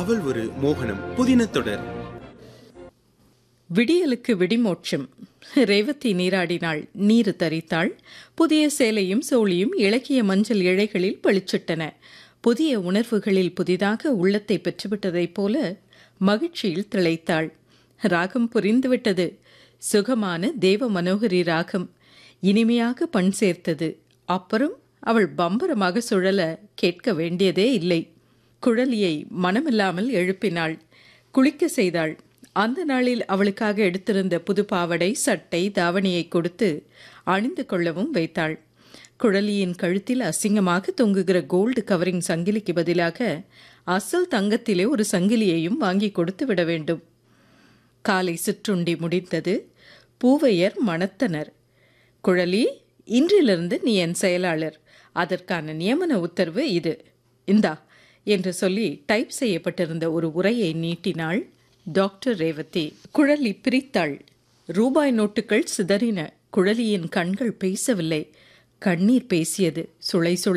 அவள் ஒரு மோகனம் புதின தொடர் விடியலுக்கு விடிமோட்சம் ரேவதி நீராடினாள் நீரு தரித்தாள் புதிய சேலையும் சோழியும் இலக்கிய மஞ்சள் இழைகளில் பளிச்சிட்டன புதிய உணர்வுகளில் புதிதாக உள்ளத்தை பெற்றுவிட்டதைப் போல மகிழ்ச்சியில் திளைத்தாள் ராகம் புரிந்துவிட்டது சுகமான தேவ மனோகரி ராகம் இனிமையாக பண் சேர்த்தது அப்புறம் அவள் பம்பரமாக சுழல கேட்க வேண்டியதே இல்லை குழலியை மனமில்லாமல் எழுப்பினாள் குளிக்க செய்தாள் அந்த நாளில் அவளுக்காக எடுத்திருந்த புது பாவடை சட்டை தாவணியை கொடுத்து அணிந்து கொள்ளவும் வைத்தாள் குழலியின் கழுத்தில் அசிங்கமாக தொங்குகிற கோல்டு கவரிங் சங்கிலிக்கு பதிலாக அசல் தங்கத்திலே ஒரு சங்கிலியையும் வாங்கி கொடுத்து விட வேண்டும் காலை சிற்றுண்டி முடிந்தது பூவையர் மணத்தனர் குழலி இன்றிலிருந்து நீ என் செயலாளர் அதற்கான நியமன உத்தரவு இது இந்தா என்று சொல்லி டைப் செய்யப்பட்டிருந்த ஒரு உரையை நீட்டினாள் டாக்டர் ரேவதி குழலி பிரித்தாள் ரூபாய் நோட்டுகள் சிதறின குழலியின் கண்கள் பேசவில்லை கண்ணீர் பேசியது சுளை சுளை